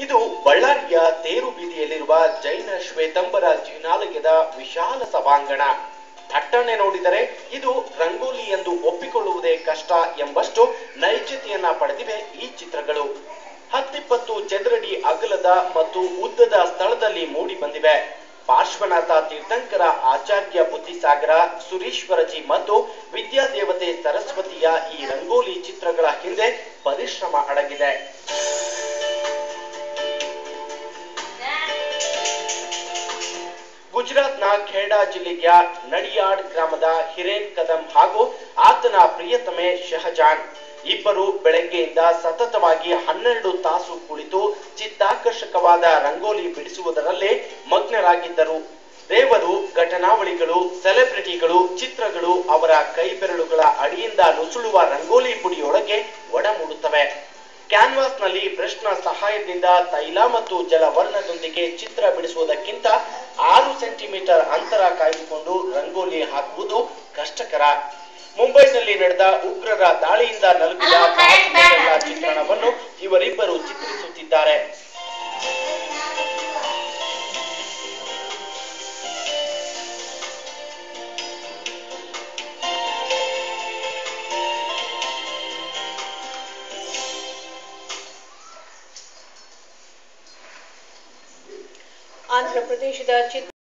ಇದು ಬಳ್ಳಾರಿಯ ತೇರು ಬೀದಿಯಲ್ಲಿರುವ ಜೈನ ಶ್ವೇತಂಬರ ಜಿನಾಲಯದ ವಿಶಾಲ ಸಭಾಂಗಣ ಥಟ್ಟನೆ ನೋಡಿದರೆ ಇದು ರಂಗೋಲಿ ಎಂದು ಒಪ್ಪಿಕೊಳ್ಳುವುದೇ ಕಷ್ಟ ಎಂಬಷ್ಟು ನೈಜತೆಯನ್ನ ಪಡೆದಿವೆ ಈ ಚಿತ್ರಗಳು ಹತ್ತಿಪ್ಪತ್ತು ಚದರಡಿ ಅಗಲದ ಮತ್ತು ಉದ್ದದ ಸ್ಥಳದಲ್ಲಿ ಮೂಡಿ ಬಂದಿವೆ ಪಾರ್ಶ್ವನಾಥ ತೀರ್ಥಂಕರ ಆಚಾರ್ಯ ಬುದ್ಧಿಸಾಗರ ಸುರೀಶ್ವರಜಿ ಮತ್ತು ವಿದ್ಯಾದೇವತೆ ಸರಸ್ವತಿಯ ಈ ರಂಗೋಲಿ ಚಿತ್ರಗಳ ಹಿಂದೆ ಪರಿಶ್ರಮ ಅಡಗಿದೆ ಗುಜರಾತ್ನ ಖೇಡಾ ಜಿಲ್ಲೆಯ ನಡಿಯಾಡ್ ಗ್ರಾಮದ ಹಿರೇನ್ ಕದಂ ಹಾಗೂ ಆತನ ಪ್ರಿಯತಮೆ ಶಹಜಾನ್ ಇಬ್ಬರು ಬೆಳಗ್ಗೆಯಿಂದ ಸತತವಾಗಿ ಹನ್ನೆರಡು ತಾಸು ಕುಳಿತು ಚಿತ್ತಾಕರ್ಷಕವಾದ ರಂಗೋಲಿ ಬಿಡಿಸುವುದರಲ್ಲೇ ಮಗ್ನರಾಗಿದ್ದರು ದೇವರು ಘಟನಾವಳಿಗಳು ಸೆಲೆಬ್ರಿಟಿಗಳು ಚಿತ್ರಗಳು ಅವರ ಕೈ ಬೆರಳುಗಳ ಅಡಿಯಿಂದ ನುಸುಳುವ ರಂಗೋಲಿ ಪುಡಿಯೊಳಗೆ ಒಡಮೂಡುತ್ತವೆ ಕ್ಯಾನ್ವಾಸ್ನಲ್ಲಿ ಬ್ರಷ್ನ ಸಹಾಯದಿಂದ ತೈಲ ಮತ್ತು ಜಲವರ್ಣದೊಂದಿಗೆ ಚಿತ್ರ ಬಿಡಿಸುವುದಕ್ಕಿಂತ ಆರು ಸೆಂಟಿಮೀಟರ್ ಅಂತರ ಕಾಯ್ದುಕೊಂಡು ರಂಗೋಲಿ ಹಾಕುವುದು ಕಷ್ಟಕರ ಮುಂಬೈನಲ್ಲಿ ನಡೆದ ಉಗ್ರರ ದಾಳಿಯಿಂದ ನಲುಗಿದ ತಾಜ್ಮಹಲ್ನ ಚಿತ್ರಣವನ್ನು ಇವರಿಬ್ಬರು ಚಿತ್ರಿಸುತ್ತಿದ್ದಾರೆ ಆಂಧ್ರ ಪ್ರದೇಶದ ಚಿತ್ರ